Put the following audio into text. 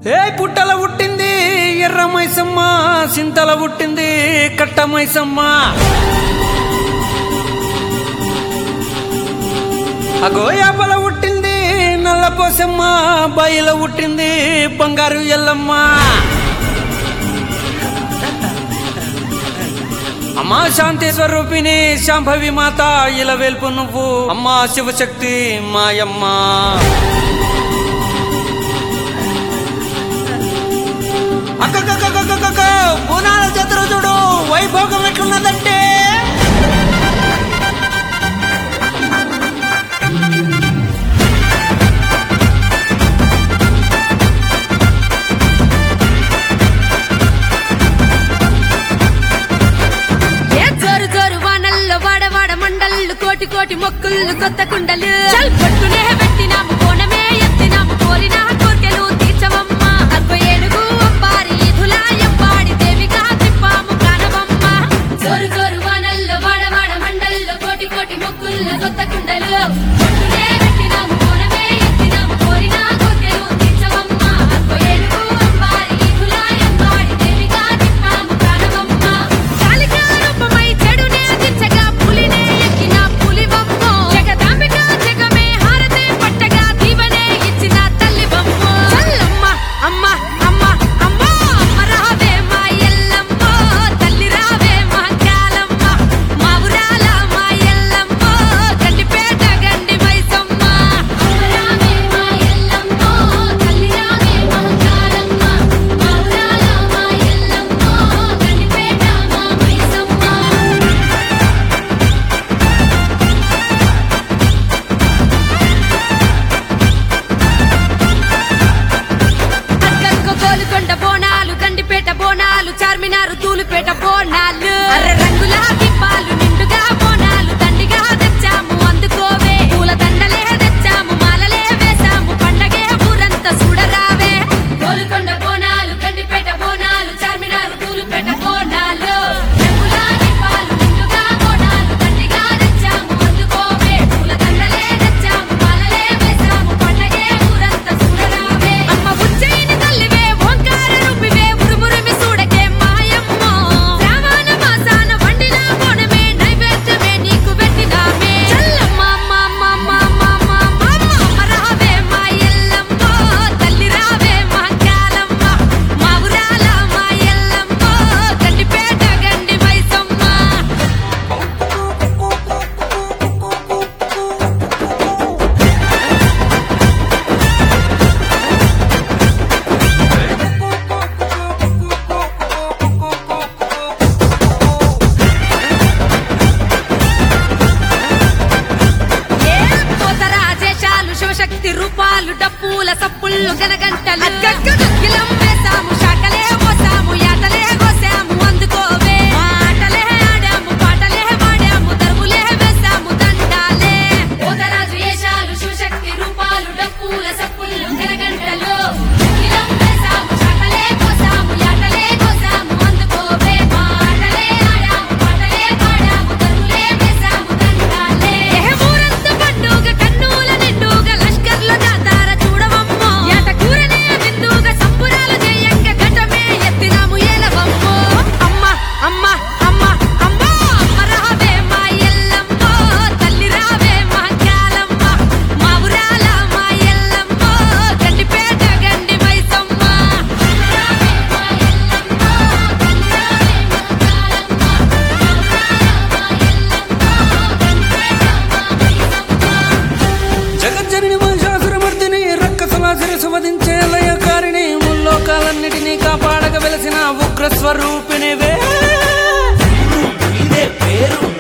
ఏ పుట్టల పుట్టింది ఎర్ర మైసమ్మ సింతల పుట్టింది కట్ట మైసమ్మ అగో యాపల పుట్టింది నల్ల పోసమ్మ బాయిల పుట్టింది బంగారు ఎల్లమ్మ అమ్మా శాంతి స్వరూపిణి శాంభవి మాత ఇలా వెల్పు నువ్వు అమ్మా శివశక్తి మాయమ్మ అక్కక్కక్కక్కక్కక్క, బోనాల జాతర చూడు వైభోగం ఎట్లున్నదంటే ఏ జోరు జోరు వానల్లో వాడవాడ మండళ్ళు కోటి కోటి మొక్కుళ్ళు కొత్త కుండలు చల్ పట్టునే పెట్టినాము కోణమే ఎత్తినాము కోరిన కోర్కెలు తీర్చవమ్మ అగ్గో ఏనుగు అప్పారి ఇధులా ఎప్పాడి దేవిగా తిప్పాము ప్రాణవమ్మ జోరు జోరు వానల్లో వాడవాడ మండళ్ళు కోటి కోటి మొక్కుళ్ళు కొత్త కుండలు పట్టునే పెట్టినాము కోణమే ఎత్తినాము కోరిన కోర్కెలు తీర్చవమ్మ అగ్గో ఏనుగు అప్పారి ఇధులా ఎప్పాడి దేవిగా తిప్పాము ప్రాణవమ్మ కాళికారూపమై చెడునే దించగా పులినే ఎక్కిన పులివమ్మో జగదాంబిక జగమే హారతే పట్టగా దీవెనే ఇచ్చిన తల్లి బొమ్మో చల్లమ్మ అమ్మ అమ్మ అమ్మ అమ్మ రావే మా ఎల్లమ్మ తల్లి రావే మా కాలమ్మ మా ఊరాల మా ఎల్లమ్మ గండిపేట గండి మైసమ్మ అమ్మ రావే మా ఎల్లమ్మ తల్లి రావే మా కాలమ్మ మా ఊరాల మా ఎల్లమ్మ గండిపేట మా మైసమ్మ అక్కక్క గోలుకొండ బోనాలు గండిపేట బోనాలు చార్మినారు తూలుపేట బోనాలు అర్ర రంగుల దీపాలు నిండుగా బోనాలు దండిగా తెచ్చాము అందుకోవే పూల దండలే తెచ్చాము మాలలే వేసాము పండగే ఊరంతా చూడరావే గోలుకొండ బోనాలు గండిపేట బోనాలు చార్మినారు తూలుపేట బోనాలు రంగుల దీపాలు నిండుగా బోనాలు దండిగా తెచ్చాము అందుకోవే పూల దండలే తెచ్చాము మాలలే వేసాము పండగే ఊరంతా చూడరావే అమ్మ ఉజ్జయిని తల్లివే ఓంకార రూపివే ఉరుమురుమి చూడకే మాయమ్మ శ్రావణ మాసాన వండిలా బోనమే నైవేద్యమే నీకు పెట్టినామే చల్లమ్మ అమ్మ అమ్మ అమ్మ అమ్మ అమ్మ అమ్మ అమ్మ రావే మా ఎల్లమ్మ తల్లి రావే మా కాలమ్మ మా ఊరాల మా ఎల్లమ్మ గండిపేట గండి మైసమ్మ ఏ పోతరాజేశాలు శివశక్తి రూపాలు డప్పుల సప్పుళ్ళు గనగంటలు అగ్గగ్గగిలం వేసాము శాకలే పోసాము యాటలే కోసాము అందుకోవే ఆటలే ఆడాము పాటలే వాడాము దరువులే వేసాము దండాలే పోతరాజు ఏషాలు శివశక్తి రూపాలు డప్పుల సప్పుళ్ళు గనగంటలు అగ్గిలం వేసాము శాకలే కోసాము యాటలే కోసాము అందుకోవే ఆటలే ఆడాము పాటలే వాడాము దరువులే వేసాము దండాలే ఏ ఊరంత పండుగ కన్నుల నిండుగ లష్కర్ల జాతార చూడవమ్మో ఏట కూరనే విందుగ సంబురాలు చేయంగ ఘటమే ఎత్తినాము ఏలవమ్మో అమ్మ అమ్మ అమ్మ అమ్మ అమ్మ రావే మా ఎల్లమ్మ తల్లి రావే మా కాలమ్మ మా ఊరాల మా ఎల్లమ్మ గండిపేట గండి మైసమ్మ రావే మా ఎల్లమ్మ తల్లి రావే మా కాలమ్మ మా ఊరాల మా ఎల్లమ్మ గండిపేట మా మైసమ్మ జగజ్జనని మహిషాసురమర్దిని రక్కసులాసుర సువధించే లయకారిణి ముల్లోకాలన్నిటినీ కాపాడగ వెలసిన ఉగ్ర స్వరూపిణివే ఇదే పేరు